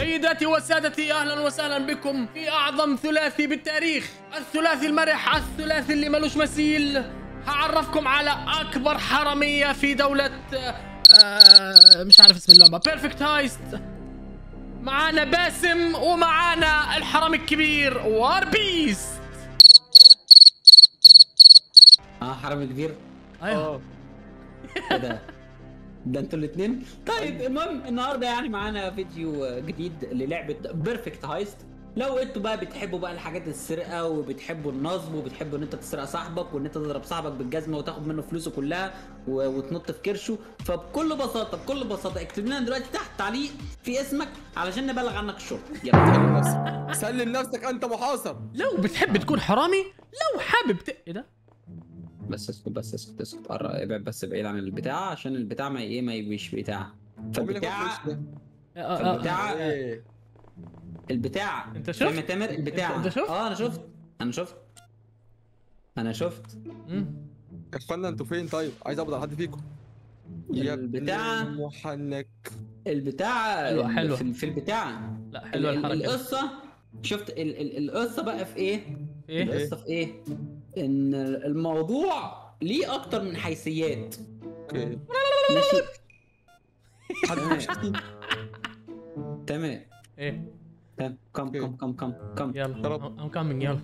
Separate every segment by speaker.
Speaker 1: سيداتي وسادتي اهلا وسهلا بكم في اعظم ثلاثي بالتاريخ الثلاثي المرح الثلاثي اللي ملوش مثيل هعرفكم على اكبر حراميه في دوله آه مش عارف اسم اللعبه بيرفكت هايست معانا باسم ومعانا الحرامي الكبير وار بيس
Speaker 2: اه حرامي كبير
Speaker 1: ايوه
Speaker 2: ايه ده ده انتوا الاثنين طيب المهم النهارده يعني معانا فيديو جديد للعبه بيرفكت هايست لو انتوا بقى بتحبوا بقى الحاجات السرقه وبتحبوا النصب وبتحبوا ان انت تسرق صاحبك وان انت تضرب صاحبك بالجزمه وتاخد منه فلوسه كلها و- وتنط في كرشه فبكل بساطه بكل بساطه اكتب لنا دلوقتي تحت تعليق في اسمك علشان نبلغ عنك الشرطه يلا
Speaker 3: سلم نفسك سلم نفسك انت محاصر
Speaker 1: لو بتحب تكون حرامي لو حابب ت... ايه ده
Speaker 2: بس اسكت بس اسكت اسكت قرب ابعد بس بعيد عن البتاع عشان البتاع ما ايه ما يبقيش بتاع
Speaker 3: هو مين اللي
Speaker 2: فالبتاع
Speaker 3: فوق الوش
Speaker 1: آه، آه، آه.
Speaker 2: البتاع
Speaker 3: ايه
Speaker 2: البتاع
Speaker 1: انت
Speaker 2: فاهم
Speaker 1: شفت؟
Speaker 2: يا تامر البتاع
Speaker 1: انت شفت؟
Speaker 2: اه انا شفت انا شفت انا شفت
Speaker 1: مم.
Speaker 3: يا اخوانا انتوا فين طيب عايز اقبض على حد فيكم يا ابن
Speaker 2: البتاع
Speaker 3: محنك
Speaker 2: البتاع
Speaker 1: حلوة، حلوة.
Speaker 2: في, في البتاع
Speaker 1: لا حلوه
Speaker 2: ال- ال-
Speaker 1: الحركه
Speaker 2: القصه شفت ال- ال- القصه بقى في ايه
Speaker 1: ايه
Speaker 2: القصه في ايه ان الموضوع ليه اكتر من حيثيات
Speaker 3: اوكي
Speaker 2: ماشي
Speaker 3: حد
Speaker 2: تمام.
Speaker 3: يشتكي
Speaker 2: تمام
Speaker 1: ايه
Speaker 2: تمام كم
Speaker 3: اوكي.
Speaker 2: كم كم كم كم
Speaker 1: يلا
Speaker 3: رب.
Speaker 1: ام كامينج يلا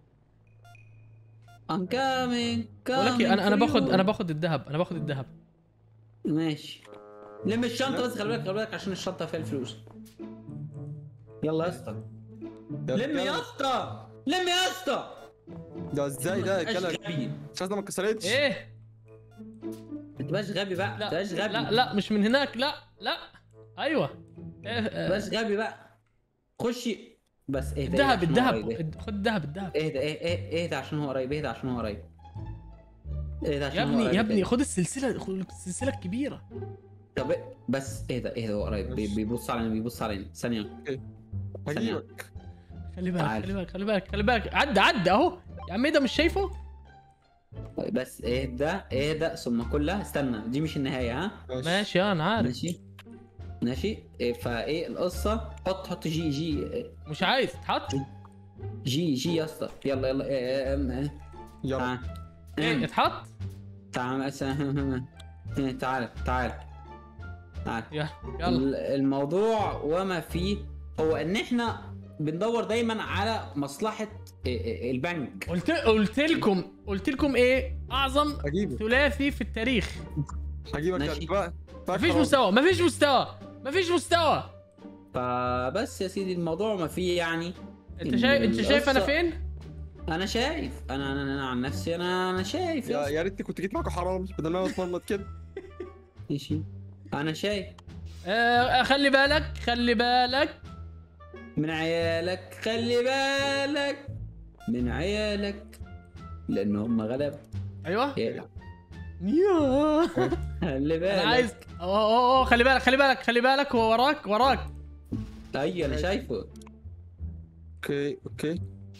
Speaker 2: I'm coming
Speaker 1: ولك
Speaker 2: coming
Speaker 1: انا انا
Speaker 2: for
Speaker 1: باخد
Speaker 2: you.
Speaker 1: انا باخد الذهب انا باخد الذهب
Speaker 2: ماشي لم الشنطه بس خلي بالك خلي بالك عشان الشنطه فيها الفلوس يلا يا اسطى
Speaker 3: يا
Speaker 2: لم يا
Speaker 3: رجالة.
Speaker 2: اسطى لم يا اسطى
Speaker 3: ده ازاي ده يا
Speaker 2: ما تبقاش
Speaker 3: كلام
Speaker 2: غبي
Speaker 3: الشاشة ما اتكسرتش
Speaker 1: ايه
Speaker 2: ما تبقاش غبي بقى ما
Speaker 1: لا
Speaker 2: تبقاش غبي
Speaker 1: لا لا مش من هناك لا لا ايوه إيه،
Speaker 2: ما
Speaker 1: آه،
Speaker 2: تبقاش غبي بقى خشي بس اهدى
Speaker 1: الذهب
Speaker 2: عشان هو قريب.
Speaker 1: الذهب خد الذهب الذهب
Speaker 2: اهدى اهدى اهدى اهدى عشان هو قريب اهدى عشان هو قريب اهدى عشان
Speaker 1: يا
Speaker 2: هو
Speaker 1: ابني
Speaker 2: قريب.
Speaker 1: يا ابني خد السلسله خد السلسله الكبيره
Speaker 2: طب بس اهدى اهدى هو قريب بي-
Speaker 3: ماشي.
Speaker 2: بيبص علينا بيبص علينا ثانية
Speaker 3: هجيبك
Speaker 1: خلي بالك
Speaker 2: تعال.
Speaker 1: خلي بالك خلي بالك خلي بالك عدى عدى اهو يا عم ايه ده مش شايفه
Speaker 2: بس اهدى اهدى ثم كلها استنى دي مش النهاية ها
Speaker 1: ماشي آه، انا عارف
Speaker 2: ماشي ماشي إيه، فايه القصة حط حط جي جي
Speaker 1: مش عايز تحط
Speaker 2: جي جي يا اسطى يلا يلا إيه، إيه، إيه،
Speaker 3: يلا
Speaker 2: تعال
Speaker 1: ايه اتحط
Speaker 2: تعال تعال تعال تعال تعال
Speaker 1: يلا يلا
Speaker 2: ال- الموضوع وما فيه هو ان احنا بندور دايما على مصلحة إيه، إيه، البنك
Speaker 1: قلت قلت لكم قلت لكم ايه اعظم
Speaker 3: هجيبك
Speaker 1: ثلاثي في التاريخ
Speaker 3: هجيبك
Speaker 2: ماشي.
Speaker 3: يا بقى
Speaker 1: مفيش مستوى مفيش مستوى مفيش مستوى
Speaker 2: فبس يا سيدي الموضوع ما فيه يعني
Speaker 1: انت شايف انت شايف انا
Speaker 2: القصة-
Speaker 1: فين
Speaker 2: انا شايف انا انا, أنا عن نفسي انا انا شايف يا
Speaker 3: يا
Speaker 2: اسطى.
Speaker 3: يا ريتني كنت جيت معاكم حرام بدل ما انا اتمرمط كده
Speaker 2: ماشي انا شايف
Speaker 1: آه خلي بالك خلي بالك
Speaker 2: من عيالك خلي بالك من عيالك لان هم غلب
Speaker 1: ايوه
Speaker 2: يلعب
Speaker 1: يا
Speaker 2: خلي بالك
Speaker 1: انا عايز اوه اوه أوه، خلي بالك خلي بالك خلي بالك هو وراك وراك
Speaker 2: ايوه انا شايفه
Speaker 3: اوكي اوكي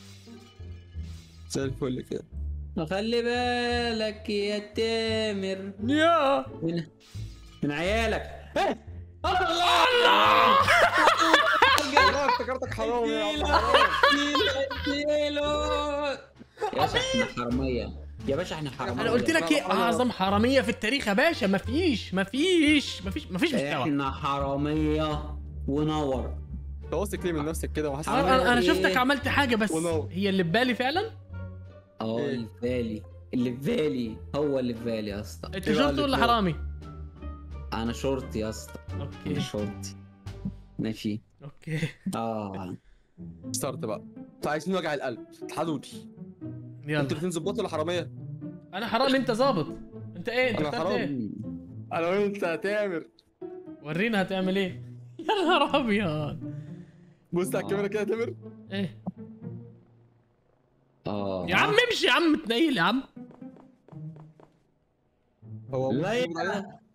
Speaker 3: زي الفل كده
Speaker 2: خلي بالك يا تامر
Speaker 1: يا
Speaker 2: من من عيالك
Speaker 3: والله افتكرتك حرام يا عم حرام
Speaker 2: يا باشا احنا حرامية يا باشا احنا حرامية
Speaker 1: انا قلت لك ايه اعظم حراميه في التاريخ يا باشا مفيش مفيش مفيش مفيش مستوى
Speaker 2: احنا حرامية ونور
Speaker 3: انت واثق ليه من نفسك كده وحاسس
Speaker 1: انا
Speaker 3: إن-
Speaker 1: انا, أنا
Speaker 2: إيه؟
Speaker 1: شفتك عملت حاجه بس
Speaker 3: ونور.
Speaker 1: هي اللي ببالي فعلا
Speaker 2: اه
Speaker 3: إيه؟
Speaker 2: اللي في بالي اللي في بالي هو اللي في بالي يا اسطى
Speaker 1: انت
Speaker 3: إيه بقى
Speaker 1: شفته
Speaker 3: اللي
Speaker 1: ولا
Speaker 3: في بالك؟
Speaker 1: حرامي
Speaker 2: انا شرطي يا اسطى انا
Speaker 1: اوكي
Speaker 2: شرطي ماشي
Speaker 1: اوكي
Speaker 2: اه
Speaker 3: ستارت بقى انتوا عايزين وجع القلب حدودي انتوا
Speaker 1: يلا
Speaker 3: الاثنين ظباط ولا حراميه؟
Speaker 1: انا حرامي انت ظابط انت ايه انت
Speaker 3: أنا
Speaker 1: اخترت
Speaker 3: حرامي.
Speaker 1: ايه
Speaker 3: انا وانت يا تامر
Speaker 1: ورينا هتعمل ايه يا نهار ابيض
Speaker 3: بص على الكاميرا كده يا تامر
Speaker 1: ايه
Speaker 2: اه
Speaker 1: يا عم امشي يا عم تنيل يا عم
Speaker 3: هو
Speaker 2: لا
Speaker 3: ممكن يقبض علينا؟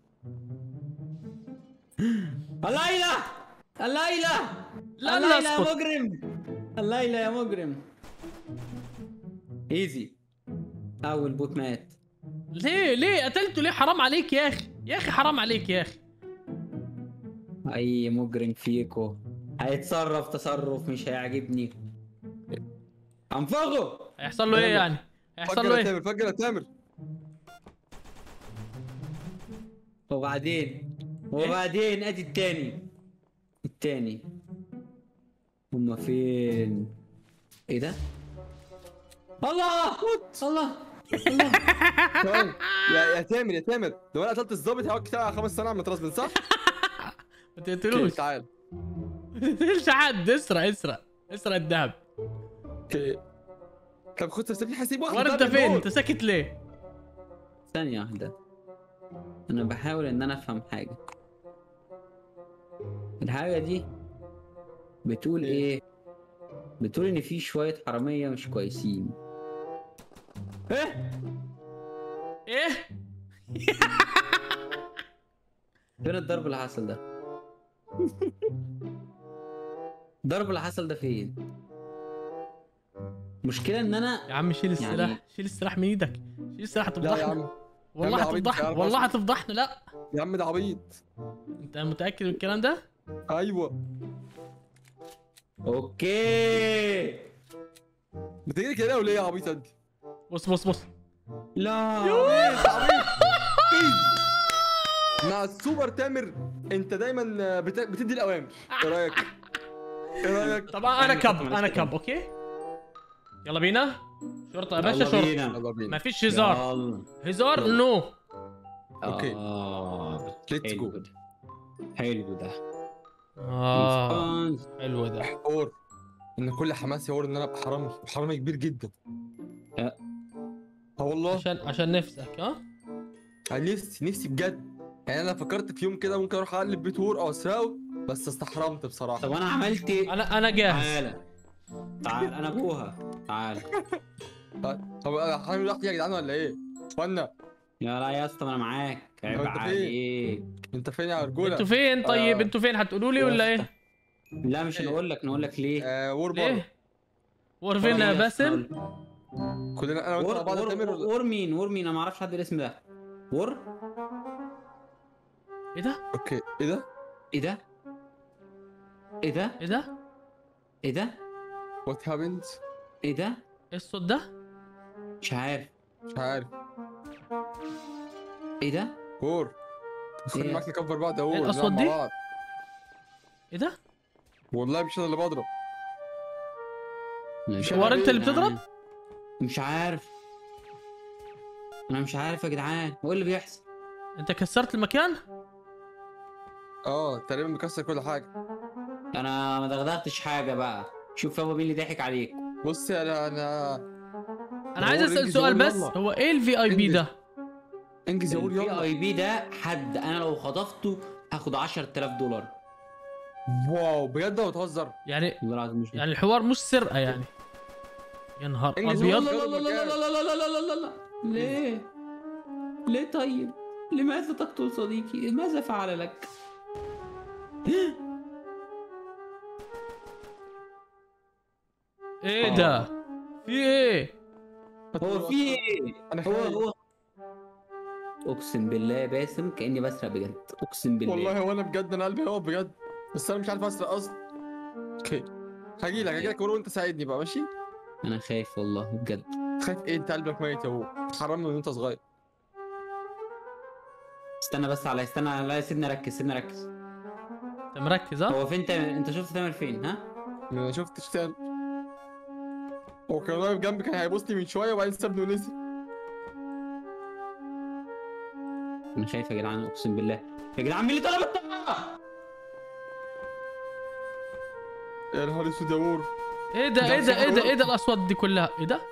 Speaker 2: الليلة الليلة
Speaker 1: لا
Speaker 2: الليلة
Speaker 1: لا
Speaker 2: يا
Speaker 1: اسكت
Speaker 2: مجرم الليلة يا مجرم ايزي اول بوت مات
Speaker 1: ليه ليه قتلته ليه حرام عليك يا اخي يا اخي حرام عليك يا اخي
Speaker 2: اي مجرم فيكو هيتصرف تصرف مش هيعجبني انفخه
Speaker 1: هيحصل له ايه يعني هيحصل له
Speaker 3: فجر يا
Speaker 1: ايه
Speaker 3: تامر فجر يا تامر
Speaker 2: وبعدين وبعدين ادي التاني التاني هما فين ايه ده الله الله الله
Speaker 3: ثواني. يا يا تامر يا تامر لو انا قتلت الظابط هيقعد كتير على خمس سنين على المترسبن صح؟
Speaker 1: ما تقتلوش
Speaker 3: تعال
Speaker 1: ما تقتلش حد اسرق اسرق اسرق الذهب
Speaker 3: اوكي طب خد سيبني حسيب واخد
Speaker 1: وانا انت
Speaker 3: بالي
Speaker 1: فين
Speaker 3: من
Speaker 1: انت ساكت ليه
Speaker 2: ثانية واحدة انا بحاول ان انا افهم حاجة الحاجة دي بتقول ايه بتقول ان في شوية حرامية مش كويسين ايه
Speaker 1: ايه
Speaker 2: فين الضرب اللي حصل ده الضرب اللي حصل ده فين مشكلة ان انا
Speaker 1: يا عم شيل السلاح
Speaker 2: يعني-
Speaker 1: شيل السلاح من ايدك شيل السلاح
Speaker 3: لا يا
Speaker 1: هتفضحنا
Speaker 3: عم
Speaker 1: والله
Speaker 3: يا عم عبيط، مش
Speaker 1: هتفضحنا
Speaker 3: عارف
Speaker 1: والله
Speaker 3: أصلاً.
Speaker 1: هتفضحنا لا
Speaker 3: يا عم ده عبيط
Speaker 1: انت متاكد من الكلام ده
Speaker 3: ايوه
Speaker 2: اوكي
Speaker 3: بتجري كده وليه يا عبيط انت؟
Speaker 1: بص بص بص
Speaker 2: لا
Speaker 3: عبيط عبيط مع السوبر تامر انت دايما بت- بتدي الاوامر ايه رايك؟ ايه رايك؟
Speaker 1: طبعا انا كب انا كب اوكي يلا بينا شرطه يا باشا
Speaker 2: يلا
Speaker 1: شرطه
Speaker 2: بينا.
Speaker 3: يلا بينا
Speaker 1: ما فيش هزار
Speaker 2: يلا.
Speaker 1: هزار نو
Speaker 3: أوكي.
Speaker 2: آه.
Speaker 3: Let's
Speaker 2: حلو
Speaker 3: go.
Speaker 2: ده حلو ده
Speaker 1: اه حلو ده
Speaker 3: حوار ان كل حماسي هو ان انا ابقى حرامي وحرامي كبير جدا
Speaker 2: أه.
Speaker 3: اه والله
Speaker 1: عشان عشان نفسك ها
Speaker 3: انا نفسي نفسي بجد يعني انا فكرت في يوم كده ممكن اروح اقلب بيت وور او اسرقه بس استحرمت بصراحه
Speaker 2: طب انا عملت ايه؟
Speaker 1: انا انا جاهز
Speaker 2: تعالى تعال انا ابوها تعال
Speaker 3: طب انا حرامي لوحدي يا جدعان ولا ايه؟ اخوانا
Speaker 2: يا لا يا اسطى ما انا معاك عيب
Speaker 3: هو أنت فين؟
Speaker 2: عليك
Speaker 3: انت فين يا رجوله؟
Speaker 1: انتوا فين طيب
Speaker 3: آه.
Speaker 1: انتوا فين هتقولوا لي ولا ايه
Speaker 2: لا مش هنقول لك نقول لك ليه
Speaker 3: آه وور بره
Speaker 1: ايه ورفين يا باسم
Speaker 3: كلنا انا وانت مع
Speaker 2: ور
Speaker 3: بعض
Speaker 2: ور
Speaker 3: تامر ولا
Speaker 2: ور مين ور مين انا ما اعرفش حد بالاسم ده ور
Speaker 1: ايه ده
Speaker 3: اوكي ايه ده؟
Speaker 2: ايه ده ايه ده
Speaker 1: ايه ده
Speaker 2: ايه ده
Speaker 3: وات هابند؟
Speaker 2: ايه ده
Speaker 1: ايه الصوت ده
Speaker 2: مش عارف
Speaker 3: مش عارف
Speaker 2: ايه ده
Speaker 3: وور خلي
Speaker 2: إيه؟
Speaker 3: معاك نكفر بعض يا وور
Speaker 1: إيه
Speaker 3: نلعب
Speaker 1: الأصوات
Speaker 3: مع
Speaker 1: دي؟
Speaker 3: بعض.
Speaker 1: ايه ده
Speaker 3: والله مش انا اللي بضرب
Speaker 2: مش
Speaker 1: هو
Speaker 2: عارف
Speaker 1: أنت اللي
Speaker 2: يا جدعان.
Speaker 1: بتضرب؟
Speaker 2: مش عارف انا مش عارف يا جدعان هو إيه اللي بيحصل
Speaker 1: انت كسرت المكان
Speaker 3: اه تقريبا مكسر كل حاجه
Speaker 2: انا ما دغدغتش حاجه بقى شوف يابا مين اللي ضحك عليك
Speaker 3: بص انا انا
Speaker 1: انا عايز
Speaker 3: هو
Speaker 1: اسال
Speaker 3: رينج
Speaker 1: سؤال
Speaker 3: زون
Speaker 1: بس
Speaker 3: يلا.
Speaker 1: هو ايه الفي اي بي
Speaker 3: انجز.
Speaker 1: ده
Speaker 3: انجز يا وور
Speaker 2: البي
Speaker 3: يلا
Speaker 2: اي بي ده حد انا لو خطفته هاخد 10000 دولار
Speaker 3: واو بجد ولا بتهزر
Speaker 1: يعني
Speaker 2: والله العظيم مش
Speaker 1: يعني الحوار مش سرقه يعني يا نهار
Speaker 3: انجز
Speaker 1: ابيض
Speaker 2: لا لا لا لا لا لا لا لا لا لا لا ليه؟ ليه طيب؟ لماذا تقتل صديقي؟ ماذا فعل لك؟
Speaker 1: ايه ده في ايه
Speaker 2: هو في ايه؟
Speaker 3: انا
Speaker 2: هو
Speaker 3: خايف
Speaker 2: هو اقسم بالله يا باسم كاني بسرق بجد اقسم بالله
Speaker 3: والله هو انا بجد انا قلبي هيقف بجد بس انا مش عارف اسرق اصلا اوكي هاجي لك هاجي لك وور وانت ساعدني بقى ماشي
Speaker 2: انا خايف والله بجد
Speaker 3: خايف ايه انت قلبك ميت يا وور حرمني من وانت صغير
Speaker 2: استنى بس على استنى لا سيبني اركز سيبني اركز
Speaker 1: انت مركز ها
Speaker 2: هو فين تامر انت شفت تامر فين ها؟
Speaker 3: انا ما شفتش تاني هو كان واقف جنبي كان هيبوسني من شويه وبعدين سابني ونسي
Speaker 2: انا خايف يا جدعان اقسم بالله يا جدعان مين اللي طلب الطاقه؟
Speaker 3: يا نهار اسود يا وور
Speaker 1: ايه ده
Speaker 3: ده
Speaker 1: ايه ده
Speaker 3: في
Speaker 1: ايه ده
Speaker 3: حوار.
Speaker 1: ايه ده الاصوات دي كلها ايه ده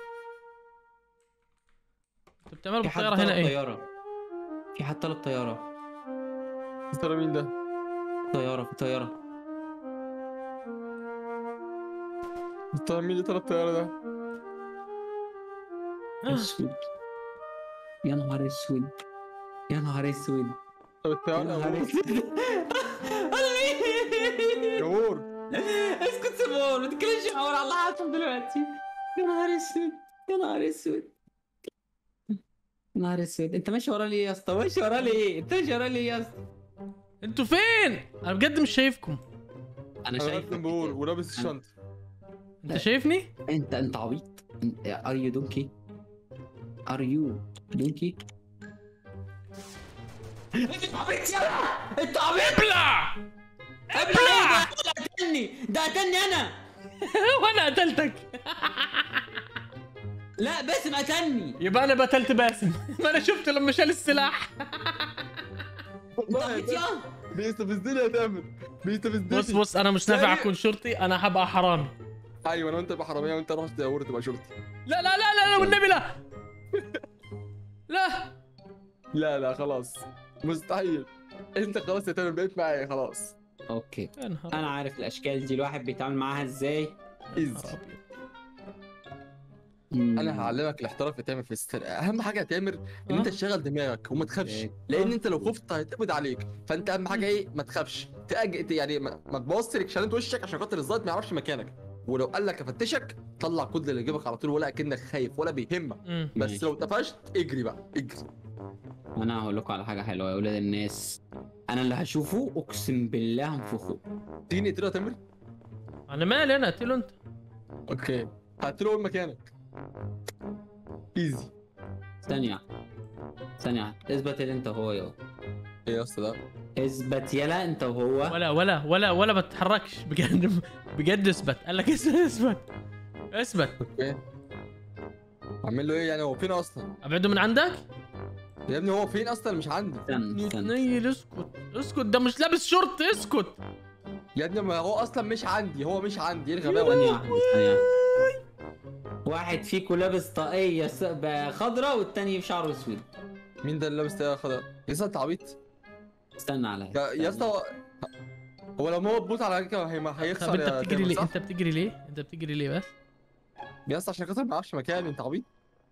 Speaker 1: انتوا بتعملوا
Speaker 2: في حد
Speaker 1: بالطياره
Speaker 2: طلب
Speaker 1: هنا ايه
Speaker 2: طياره في حد طلب طياره
Speaker 3: يا ترى مين ده؟
Speaker 2: طياره في طياره
Speaker 3: يا ترى مين اللي طلب الطياره ده؟
Speaker 2: اسود يا نهار اسود يا نهار اسود
Speaker 3: طب
Speaker 2: يا
Speaker 3: الطياره يا
Speaker 2: نهار
Speaker 3: وور
Speaker 2: اسود
Speaker 3: يا وور
Speaker 2: اسكت سيبون ما تتكلمش حوار على اللي حصل دلوقتي يا نهار اسود يا نهار اسود يا نهار اسود انت ماشي ورا ليه يا اسطى ماشي ورا ليه انت ماشي ورا ليه يا اسطى
Speaker 1: انتوا فين انا بجد مش شايفكم
Speaker 2: انا
Speaker 3: انا
Speaker 2: شايف
Speaker 3: بكتب بقول ولابس الشنطه
Speaker 1: انت شايفني
Speaker 2: انت انت عبيط ار يو دونكي ار يو دونكي انت عبيط يا انت عبيط
Speaker 1: ابلع
Speaker 2: ابلع ده قتلني ده قتلني انا
Speaker 1: وانا قتلتك
Speaker 2: لا باسم قتلني
Speaker 1: يبقى انا قتلت باسم ما انا شفته لما شال السلاح
Speaker 2: انت عبيط يا
Speaker 3: بيستفزني يا تامر بيستفزني
Speaker 1: بص بص انا مش نافع
Speaker 3: ثانية.
Speaker 1: اكون شرطي انا هبقى حرامي
Speaker 3: ايوه انا وانت تبقى حراميه وانت رحت دورت تبقى شرطي
Speaker 1: لا لا لا لا, لا والنبي لا لا
Speaker 3: لا لا خلاص مستحيل انت خلاص يا تامر بقيت معايا خلاص
Speaker 2: اوكي
Speaker 1: يا نهار
Speaker 2: انا عارف الاشكال دي الواحد بيتعامل معاها ازاي
Speaker 1: يا
Speaker 3: إيزي.
Speaker 1: نهار أبيض.
Speaker 2: مم.
Speaker 3: انا هعلمك الاحتراف يا تامر في السرقه اهم حاجه يا تامر ان انت
Speaker 1: أه؟
Speaker 3: تشغل دماغك وما تخافش
Speaker 2: إيه.
Speaker 3: لان
Speaker 1: أه.
Speaker 3: انت لو خفت هيتقبض عليك فانت اهم حاجه ايه ما تخافش تأج... يعني ما, ما تبوظش ريكشنات وشك عشان خاطر الظابط ما يعرفش مكانك ولو قال لك افتشك طلع كود اللي يجيبك على طول ولا اكنك خايف ولا بيهمك
Speaker 1: مم.
Speaker 3: بس
Speaker 2: ماشي.
Speaker 3: لو اتقفشت اجري بقى اجري
Speaker 2: انا هقول لكم على حاجه حلوه يا اولاد الناس انا اللي هشوفه اقسم بالله هنفخه
Speaker 3: تيجي نقتله يا تامر
Speaker 1: انا مالي انا قتله انت
Speaker 3: اوكي هقتله وين مكانك ايزي
Speaker 2: ثانيه ثانيه اثبت اللي انت وهو يا
Speaker 3: ايه يا اسطى ده
Speaker 2: اثبت يلا انت وهو
Speaker 1: ولا ولا ولا ولا ما تتحركش بجد بجد اثبت قال لك اثبت اثبت اثبت
Speaker 3: اوكي اعمل له ايه يعني هو فين اصلا
Speaker 1: ابعده من عندك
Speaker 3: يا ابني هو فين اصلا مش عندي
Speaker 2: استنى استنى
Speaker 1: نيل اسكت اسكت ده مش لابس شورت اسكت
Speaker 3: يا ابني ما هو اصلا مش عندي هو مش عندي ايه الغباوه
Speaker 2: ثانيه
Speaker 3: دي
Speaker 2: واحده ثانيه واحد فيكم لابس طاقيه س- ب- خضراء والتاني بشعره اسود
Speaker 3: مين ده اللي لابس ده خضر يا اسطى انت عبيط
Speaker 2: استنى عليا
Speaker 3: يا- يا اسطى هو- هو لو هو بوت على كده هي-
Speaker 1: طب
Speaker 3: هيخسر
Speaker 1: انت
Speaker 3: يا
Speaker 1: بتجري
Speaker 3: تامر
Speaker 1: ليه
Speaker 3: صح؟
Speaker 1: انت بتجري ليه انت بتجري ليه بس
Speaker 3: يا اسطى عشان خاطر ما اعرفش مكاني انت عبيط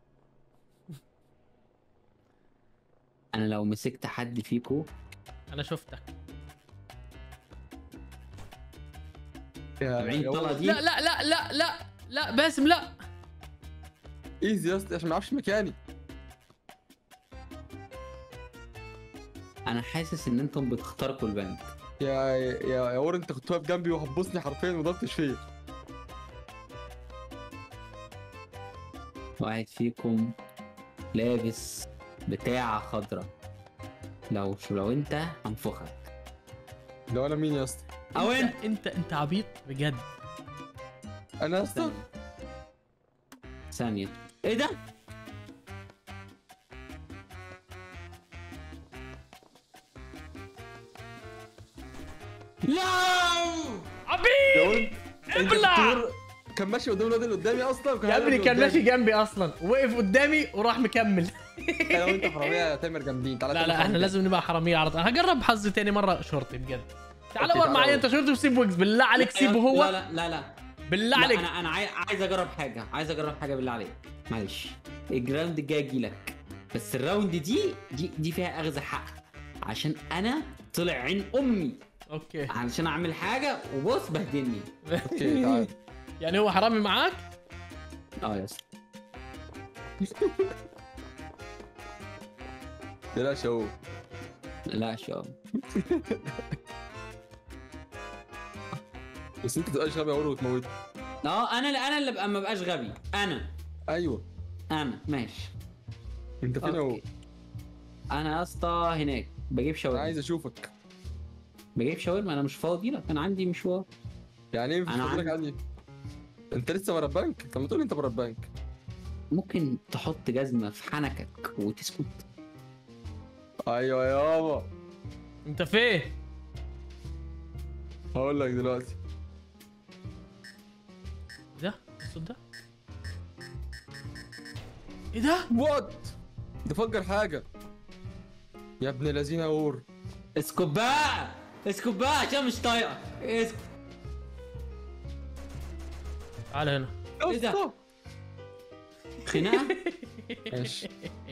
Speaker 2: انا لو مسكت حد فيكم
Speaker 1: انا شفتك
Speaker 3: يا
Speaker 2: سامعين
Speaker 3: يا
Speaker 2: الطلقه
Speaker 3: هو-
Speaker 2: دي
Speaker 1: لا لا لا لا لا لا باسم لا
Speaker 3: ايزي يا اسطى عشان ما اعرفش مكاني
Speaker 2: انا حاسس ان انتم بتخترقوا البنك
Speaker 3: يا يا يا اور انت كنت واقف جنبي وهتبصني حرفيا وما ضربتش فيا
Speaker 2: واحد فيكم لابس بتاعة خضراء لو شو لو انت هنفخك
Speaker 3: لو انا مين يا اسطى
Speaker 2: او
Speaker 1: انت
Speaker 2: انت
Speaker 1: انت انت عبيط بجد
Speaker 3: انا يا اسطى
Speaker 2: ثانية ثانية ايه ده؟ لا
Speaker 3: يا
Speaker 1: عبيط
Speaker 3: اور انت
Speaker 1: ابلع!
Speaker 3: كنت كان ماشي قدام الواد اللي قدامي اصلا وكان
Speaker 1: يا ابني
Speaker 3: هيقابل
Speaker 1: كان
Speaker 3: اللي
Speaker 1: ماشي
Speaker 3: قدامي.
Speaker 1: جنبي اصلا وقف قدامي وراح مكمل
Speaker 3: انا وانت حراميه يا تامر جامدين تعالى
Speaker 1: لا
Speaker 3: تامر
Speaker 1: لا احنا
Speaker 3: حرامية.
Speaker 1: لازم نبقى حراميه على طول هجرب حظي تاني مره شرطي بجد تعال
Speaker 3: أوكي،
Speaker 1: ور
Speaker 3: تعال
Speaker 1: معايا
Speaker 3: ور.
Speaker 1: انت شرطي وسيب ويجز بالله عليك سيبه
Speaker 2: لا
Speaker 1: هو
Speaker 2: لا لا لا
Speaker 1: بالله
Speaker 2: لا
Speaker 1: عليك
Speaker 2: انا انا عاي- عايز اجرب حاجة عايز اجرب حاجة بالله عليك معلش الجراوند الجاي اجيلك بس الراوند دي دي دي فيها اخذ حق عشان انا طلع عين امي
Speaker 1: اوكي
Speaker 2: علشان اعمل حاجة وبص بهدلني
Speaker 3: اوكي تعال
Speaker 1: يعني هو حرامي معاك
Speaker 2: اه يا اسطى
Speaker 3: تلاش اهو
Speaker 2: لا شو
Speaker 3: بس انت تبقاش غبي يا اور وتموت
Speaker 2: اه انا اللي انا اللي ابقى ما بقاش غبي انا
Speaker 3: ايوه
Speaker 2: انا ماشي
Speaker 3: انت فين اهو
Speaker 2: أوكي. انا يا اسطى هناك بجيب
Speaker 3: انا
Speaker 2: شاورما
Speaker 3: عايز اشوفك
Speaker 2: بجيب شاورما انا مش فاضي لك انا عندي مشوار
Speaker 3: يعني ايه مش
Speaker 2: أنا
Speaker 3: فاضلك
Speaker 2: عندي-
Speaker 3: عندي انت لسه ورا البنك طب ما تقول لي انت ورا البنك
Speaker 2: ممكن تحط جزمه في حنكك وتسكت
Speaker 3: ايوه يابا
Speaker 1: انت فين
Speaker 3: هقول لك دلوقتي
Speaker 1: ده الصوت ده ايه ده
Speaker 3: وات ده فجر حاجه يا ابن الذين اور
Speaker 2: اسكت بقى اسكت بقى عشان مش طايقه اسكت
Speaker 1: تعال هنا
Speaker 2: إيه ده؟ خناقه
Speaker 3: ماشي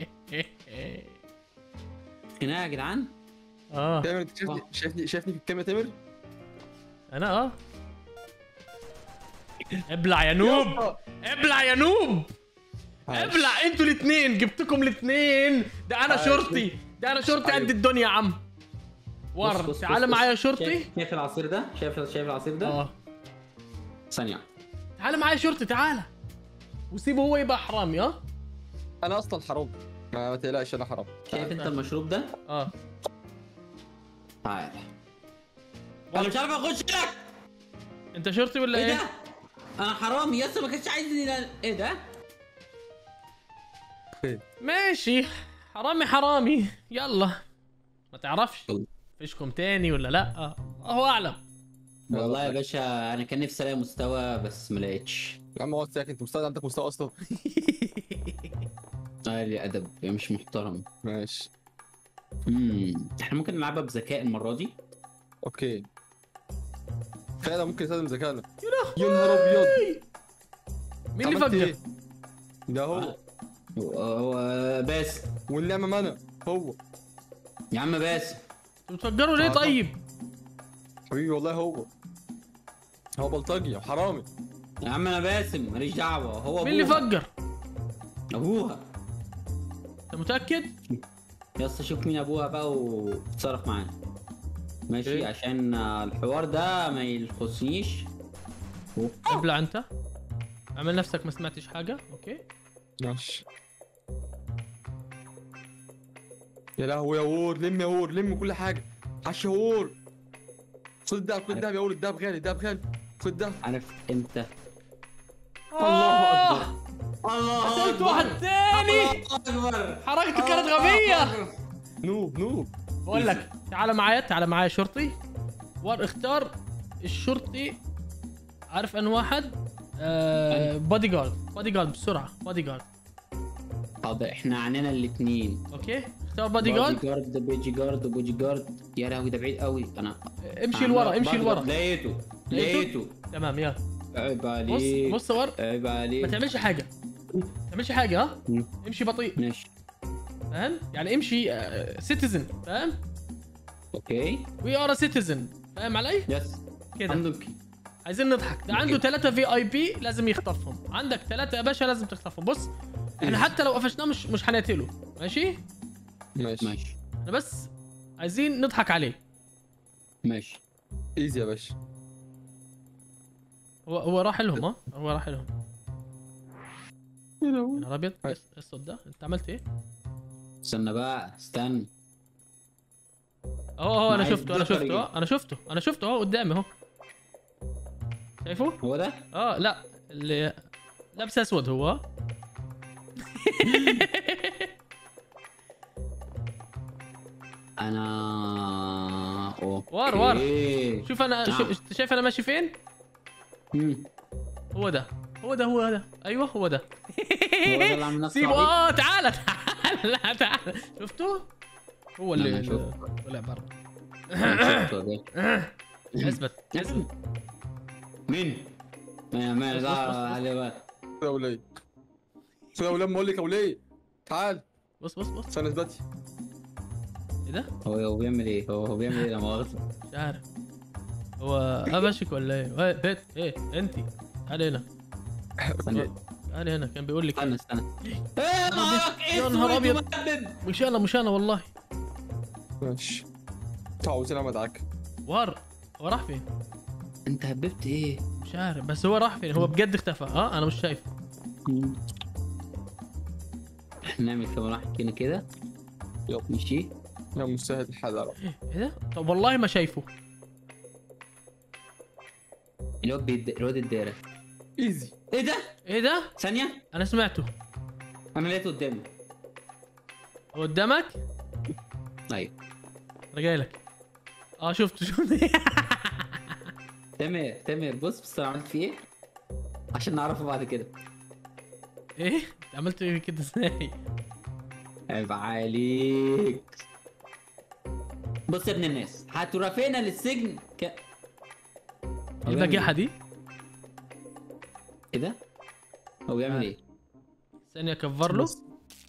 Speaker 2: خناقه يا جدعان
Speaker 1: اه
Speaker 3: تامر انت شايفني
Speaker 2: آه.
Speaker 3: شايفني شايفني في الكام يا تامر
Speaker 1: انا اه ابلع يا نوب ابلع يا نوب ابلع انتوا الاثنين جبتكم الاثنين ده انا
Speaker 3: عايش.
Speaker 1: شرطي ده انا شرطي قد
Speaker 3: أيوة.
Speaker 1: الدنيا يا عم ور
Speaker 2: بص- بص-
Speaker 1: تعال
Speaker 2: بص-
Speaker 1: معايا
Speaker 2: بص.
Speaker 1: شرطي
Speaker 2: شايف شايف العصير ده شايف شايف العصير ده
Speaker 1: اه
Speaker 2: ثانيه
Speaker 1: تعال معايا شرطي تعال وسيبه هو يبقى حرامي اه
Speaker 3: انا اصلا حرام ما, ما تقلقش انا حرام
Speaker 2: شايف انت المشروب ده
Speaker 1: اه
Speaker 2: تعال انا مش عارف اخش لك
Speaker 1: انت شرطي ولا
Speaker 2: ايه
Speaker 1: ايه؟
Speaker 2: ده انا حرامي يا اسطى ما كانش عايزني لا- ايه ده
Speaker 1: ماشي حرامي حرامي يلا ما تعرفش
Speaker 3: يلا.
Speaker 1: فيشكم تاني ولا لا الله اعلم
Speaker 2: والله يا باشا انا كان نفسي الاقي مستوى بس ما لقيتش
Speaker 3: يا عم اقعد ساكت انت مستوى عندك مستوى اصلا
Speaker 2: قال ادب يا مش محترم
Speaker 3: ماشي
Speaker 2: امم احنا ممكن نلعبها بذكاء المره دي
Speaker 3: اوكي فعلا ممكن يستخدم ذكائنا يا نهار ابيض
Speaker 1: مين اللي
Speaker 3: عملت
Speaker 1: فجر؟
Speaker 3: إيه؟ ده هو
Speaker 2: هو- هو باسم
Speaker 3: والنعمه منى هو
Speaker 2: يا عم باسم
Speaker 1: انتوا بتفجروا ليه
Speaker 3: آه.
Speaker 1: طيب؟
Speaker 3: حبيبي والله هو هو بلطجي وحرامي
Speaker 2: يا عم انا باسم ماليش دعوه هو
Speaker 1: مين اللي
Speaker 2: أبوها.
Speaker 1: فجر؟
Speaker 2: ابوها
Speaker 1: انت متاكد؟
Speaker 2: يا اسطى شوف مين ابوها بقى وتصرف معانا ماشي
Speaker 3: إيه؟
Speaker 2: عشان آه، الحوار ده ما يخصنيش
Speaker 1: ابلع انت اعمل نفسك ما سمعتش حاجه اوكي
Speaker 3: ماشي يا لهوي يا وور لم يا وور لم كل حاجه حش يا وور خد الدهب خد الدهب يا وور الدهب غالي الدهب غالي خد الدهب
Speaker 2: عارف انت
Speaker 1: الله
Speaker 2: اكبر الله
Speaker 1: قتلت واحد تاني
Speaker 2: اكبر
Speaker 1: حركته كانت غبيه
Speaker 3: نوب نوب
Speaker 1: بقول لك تعال معايا تعال معايا شرطي ور اختار الشرطي عارف ان واحد آه بودي جارد بودي جارد بسرعه بودي جارد
Speaker 2: حاضر احنا عنينا الاثنين
Speaker 1: اوكي اختار بودي جارد
Speaker 2: جارد بيجي جارد وبوجي جارد يا لهوي ده بعيد قوي انا
Speaker 1: امشي لورا امشي لورا
Speaker 2: لقيته
Speaker 1: لقيته؟
Speaker 2: لقيته
Speaker 1: تمام يلا
Speaker 2: عيب
Speaker 1: بص
Speaker 2: عليك
Speaker 1: بص ور
Speaker 2: عيب
Speaker 1: ما
Speaker 2: عليك
Speaker 1: تعملش حاجه ما تعملش حاجه ها
Speaker 2: مم.
Speaker 1: امشي بطيء
Speaker 2: ماشي
Speaker 1: فاهم يعني امشي سيتيزن فاهم
Speaker 2: اوكي
Speaker 1: وي ار سيتيزن فاهم علي
Speaker 2: يس
Speaker 1: كده
Speaker 2: عندك
Speaker 1: عايزين نضحك ده عنده ثلاثة في اي بي لازم يخطفهم عندك ثلاثة يا باشا لازم تخطفهم بص احنا حتى لو قفشناه مش مش هنقتله ماشي
Speaker 3: ماشي
Speaker 2: ماشي
Speaker 1: احنا بس عايزين نضحك عليه
Speaker 2: ماشي
Speaker 3: ايزي يا باشا
Speaker 1: هو هو راح لهم ها هو راح لهم يا نهار ابيض
Speaker 3: هاي.
Speaker 1: إيش الصوت ده انت عملت ايه
Speaker 2: استنى بقى استنى
Speaker 1: اهو اهو انا
Speaker 2: معايا
Speaker 1: شفته انا
Speaker 2: الدكتور
Speaker 1: شفته
Speaker 2: إيه؟
Speaker 1: اهو انا شفته انا شفته اهو قدامي اهو شايفه
Speaker 2: هو ده
Speaker 1: اه لا اللي لابس اسود هو
Speaker 2: انا اوكي
Speaker 1: ور- ور. شوف انا
Speaker 2: نعم.
Speaker 1: شوف شايف انا ماشي فين
Speaker 2: مم.
Speaker 1: هو ده هو ده هو ده ايوه هو ده
Speaker 2: هو ده اللي عامل نفسه
Speaker 1: سيبه
Speaker 2: عبيط؟
Speaker 1: اه تعالى تعالى تعالى شفته هو اللي
Speaker 2: أنا
Speaker 1: اللي
Speaker 2: شفته.
Speaker 1: طلع برا
Speaker 2: أنا شفته ده.
Speaker 1: اثبت اثبت
Speaker 2: مين؟ ما ما
Speaker 1: بص- بص-
Speaker 2: لا
Speaker 1: بص-
Speaker 2: عليه بقى
Speaker 3: يا ولي يا ولي اقول لك يا ولي تعال
Speaker 1: بص بص بص
Speaker 3: استنى اثبتي
Speaker 1: ايه ده
Speaker 2: هو هو بيعمل ايه؟ هو هو بيعمل ايه لا مؤاخذة
Speaker 1: مش عارف هو قفشك ولا ايه؟ ايه بيت ايه انت تعالي هنا
Speaker 2: استنى
Speaker 1: تعالي هنا كان بيقول لك
Speaker 2: استنى استنى ايه نهارك
Speaker 1: يا نهار أبيض.
Speaker 2: مهبب
Speaker 1: مش انا مش انا والله
Speaker 3: ماشي تعال انا مدعك
Speaker 1: وار هو راح فين؟
Speaker 2: انت هببت ايه؟
Speaker 1: مش عارف بس هو راح فين؟ هو بجد اختفى اه انا مش شايفه
Speaker 2: مم. احنا نعمل كام واحد كده كده
Speaker 3: يلا.
Speaker 2: ماشي
Speaker 3: يا مسهل الحال يا رب
Speaker 1: ايه ده؟ طب والله ما شايفه
Speaker 2: الواد بيد... الواد الدايرة
Speaker 3: ايزي
Speaker 2: ايه ده؟
Speaker 1: ايه ده؟
Speaker 2: ثانية
Speaker 1: انا سمعته
Speaker 2: انا لقيته قدامي
Speaker 1: هو قدامك؟
Speaker 2: ايوه
Speaker 1: انا جاي لك اه شفته شفته
Speaker 2: تامر تامر بص بص انا عملت فيه ايه؟ عشان نعرفه بعد كده
Speaker 1: ايه؟ أنت عملت إيه كده ازاي؟
Speaker 2: عيب عليك بص يا ابن الناس هترافقنا للسجن ك... هو بيعمل
Speaker 1: البجاحة دي
Speaker 2: ايه ده؟ هو بيعمل
Speaker 1: آه.
Speaker 2: ايه؟
Speaker 1: ثانية كفر له
Speaker 3: بس.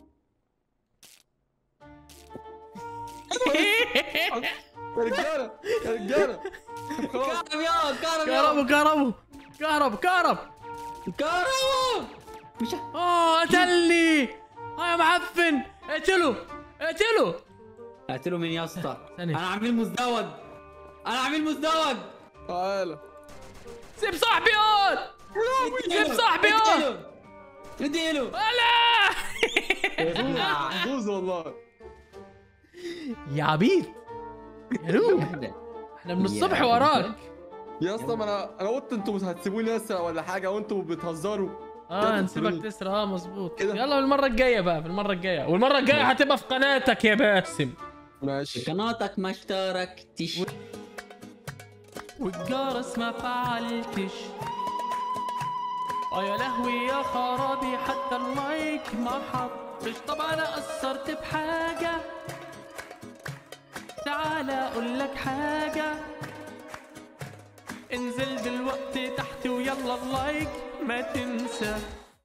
Speaker 3: يا رجاله يا رجاله خلاص
Speaker 2: كهرب يا كهرب يا
Speaker 1: كهربوا كهربوا كهرب كهرب
Speaker 2: كهرب مش
Speaker 1: اه قتلني اه يا معفن اقتله اقتله
Speaker 2: قتلوا مين يا اسطى
Speaker 1: ثانية.
Speaker 2: انا عميل مزدوج انا عميل مزدوج
Speaker 3: تعالى
Speaker 1: سيب صاحبي هون سيب صاحبي هون
Speaker 2: اديله
Speaker 1: ولا
Speaker 3: دوز والله
Speaker 1: يا عبيد يا نوب
Speaker 2: اهدى
Speaker 1: احنا من الصبح
Speaker 2: يا
Speaker 1: وراك
Speaker 3: يا اسطى ما انا انا قلت انتوا هتسيبوني اسرق ولا حاجه وانتوا بتهزروا
Speaker 1: اه
Speaker 3: كده
Speaker 1: نسيبك
Speaker 3: تسيبوني.
Speaker 1: تسرق اه مظبوط
Speaker 3: كده.
Speaker 1: يلا بالمرة الجاية بقى في المرة الجاية والمرة الجاية هتبقى في قناتك يا باسم
Speaker 3: ماشي
Speaker 2: قناتك ما اشتركتش
Speaker 1: والجرس ما فعلتش اه يا لهوي يا خرابي حتى المايك ما حطش طب انا قصرت بحاجة تعال اقول لك حاجة انزل دلوقتي تحت ويلا اللايك ما تنسى